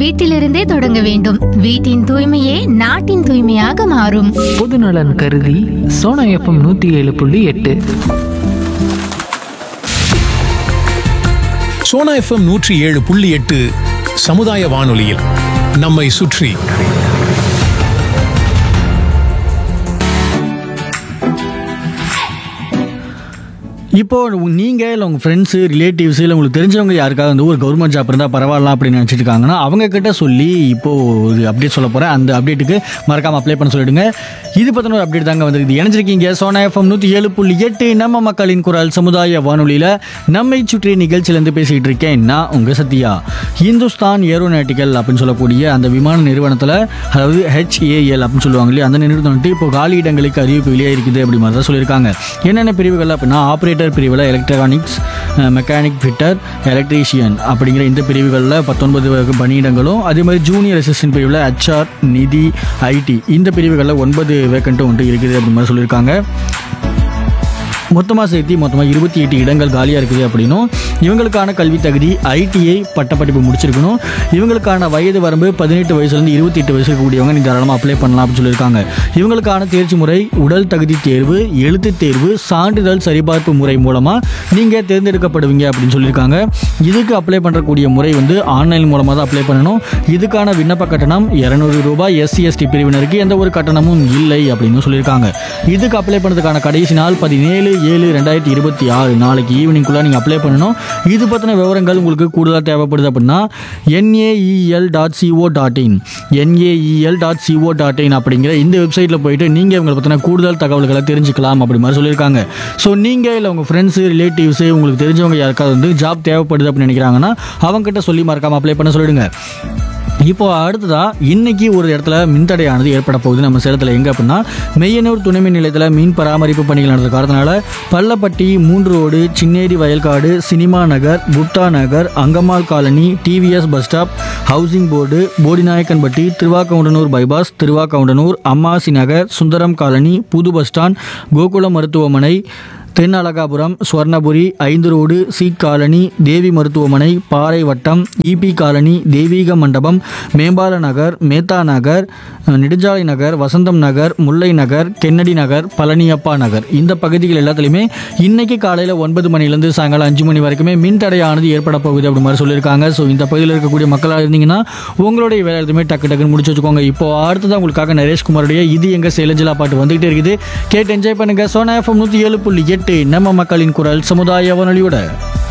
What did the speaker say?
வீட்டிலிருந்தே தொடங்க வேண்டும் வீட்டின் தூய்மையே நாட்டின் தூய்மையாக மாறும் பொதுநலன் கருதி சோனா எஃப்எம் நூற்றி ஏழு புள்ளி எட்டு சோனா எஃப்எம் நூற்றி ஏழு புள்ளி எட்டு சமுதாய வானொலியில் நம்மை சுற்றி இப்போ நீங்கள் இல்லை உங்கள் ஃப்ரெண்ட்ஸு ரிலேட்டிவ்ஸ் இல்லை உங்களுக்கு தெரிஞ்சவங்க யாருக்காவது வந்து ஒரு கவர்மெண்ட் ஜாப் இருந்தால் பரவாயில்ல அப்படின்னு நினச்சிட்டு இருக்காங்கன்னா அவங்க கிட்ட சொல்லி இப்போ ஒரு அப்டேட் சொல்ல போகிறேன் அந்த அப்டேட்டுக்கு மறக்காமல் அப்ளை பண்ண சொல்லிடுங்க இது பற்றின ஒரு அப்டேட் தாங்க வந்திருக்கு இணைஞ்சிருக்கீங்க சோனா எஃப்எம் நூற்றி ஏழு புள்ளி எட்டு நம்ம மக்களின் குரல் சமுதாய வானொலியில் நம்மை சுற்றி நிகழ்ச்சியிலேருந்து பேசிகிட்டு இருக்கேன் நான் உங்கள் சத்யா இந்துஸ்தான் ஏரோநாட்டிக்கல் அப்படின்னு சொல்லக்கூடிய அந்த விமான நிறுவனத்தில் அதாவது ஹெச்ஏஎல் அப்படின்னு சொல்லுவாங்க இல்லையா அந்த நிறுவனம் வந்துட்டு இப்போ காலி இடங்களுக்கு அறிவிப்பு வெளியே இருக்குது அப்படி மாதிரி தான் சொல்லியிருக்காங்க என்னென்ன பிரிவுகள் அப்படின்னா ஆப்ரேட்டர் பிரிவில் எலக்ட்ரானிக்ஸ் மெக்கானிக் ஃபிட்டர் எலக்ட்ரீஷியன் அப்படிங்கிற இந்த பிரிவுகளில் பத்தொன்பது பணியிடங்களும் அதே மாதிரி ஜூனியர் அசிஸ்டன்ட் பிரிவில் ஹெச்ஆர் நிதி ஐடி இந்த பிரிவுகளில் ஒன்பது வேக்கண்ட்டும் வந்துட்டு இருக்குது அப்படி மாதிரி சொல்லியிருக்காங்க மொத்தமாக சேர்த்து மொத்தமாக இருபத்தி எட்டு இடங்கள் காலியாக இருக்குது அப்படின்னும் இவங்களுக்கான கல்வி தகுதி ஐடிஐ பட்டப்படிப்பு முடிச்சிருக்கணும் இவங்களுக்கான வயது வரம்பு பதினெட்டு வயசுலேருந்து இருபத்தி எட்டு வயசு இருக்கக்கூடியவங்க நீ தாராளமாக அப்ளை பண்ணலாம் அப்படின்னு சொல்லியிருக்காங்க இவங்களுக்கான தேர்ச்சி முறை உடல் தகுதி தேர்வு எழுத்து தேர்வு சான்றிதழ் சரிபார்ப்பு முறை மூலமாக நீங்கள் தேர்ந்தெடுக்கப்படுவீங்க அப்படின்னு சொல்லியிருக்காங்க இதுக்கு அப்ளை பண்ணுறக்கூடிய முறை வந்து ஆன்லைன் மூலமாக தான் அப்ளை பண்ணணும் இதுக்கான விண்ணப்ப கட்டணம் இரநூறு ரூபாய் எஸ்சி எஸ்டி பிரிவினருக்கு எந்த ஒரு கட்டணமும் இல்லை அப்படின்னு சொல்லியிருக்காங்க இதுக்கு அப்ளை பண்ணுறதுக்கான கடைசி நாள் பதினேழு ஏழு ரெண்டாயிரத்தி இருபத்தி ஆறு நாளைக்கு ஈவினிங்குள்ளே நீங்கள் அப்ளை பண்ணணும் இது பற்றின விவரங்கள் உங்களுக்கு கூடுதலாக தேவைப்படுது அப்படின்னா NAEL dot CO dot in NAEL dot CO dot in அப்படிங்கிற இந்த வெப்சைட்டில் போயிட்டு நீங்கள் இவங்களை பற்றின கூடுதல் தகவல்களை தெரிஞ்சுக்கலாம் அப்படி மாதிரி சொல்லியிருக்காங்க ஸோ நீங்கள் இல்லை உங்கள் ஃப்ரெண்ட்ஸு ரிலேட்டிவ்ஸு உங்களுக்கு தெரிஞ்சவங்க யாருக்காவது வந்து ஜாப் தேவைப்படுது அப்படின்னு நினைக்கிறாங்கன்னா அவங்ககிட்ட சொல்லி மறக்காமல் அப்ளை பண்ண சொல்லிடுங்க இப்போ அடுத்ததா இன்னைக்கு ஒரு இடத்துல மின்தடையானது ஏற்பட போகுது நம்ம சேலத்தில் எங்கே அப்படின்னா மெய்யனூர் துணைமின் நிலையத்தில் மீன் பராமரிப்பு பணிகள் நடந்த காரணத்தினால பள்ளப்பட்டி மூன்று road Chinneri Vayalkadu cinema Nagar Gupta Nagar Angammal colony TVS bus stop housing board Bodinayakkanpatti Thiruvakkavundanur bypass Thiruvakkavundanur Ammasi Nagar Sundaram colony புது பஸ் ஸ்டாண்ட் கோகுலம் மருத்துவமனை தென் அழகாபுரம் சுவர்ணபுரி ஐந்து ரோடு சீட் காலனி தேவி மருத்துவமனை பாறை வட்டம் இபி காலனி தெய்வீக மண்டபம் மேம்பால நகர் மேத்தா நகர் நெடுஞ்சாலை நகர் வசந்தம் நகர் முல்லை நகர் கென்னடி நகர் பழனியப்பா நகர் இந்த பகுதிகள் எல்லாத்துலேயுமே இன்னைக்கு காலையில் ஒன்பது மணிலேருந்து சாயங்காலம் அஞ்சு மணி வரைக்குமே மின் தடையானது ஏற்பட போகுது அப்படி மாதிரி சொல்லியிருக்காங்க ஸோ இந்த பகுதியில் இருக்கக்கூடிய மக்களாக இருந்தீங்கன்னா உங்களுடைய வேலை எதுவுமே டக்கு டக்குன்னு முடிச்சு வச்சுக்கோங்க இப்போ அடுத்ததான் உங்களுக்காக நரேஷ்குமாருடைய இது எங்க சேலஞ்சிலா பாட்டு வந்துகிட்டே இருக்குது கேட்டு என்ஜாய் பண்ணுங்க சோனா எஃப்எம் நூற்றி ஏழு புள்ளி எட்டு நம்ம மக்களின் குரல் சமுதாய வானொலியோட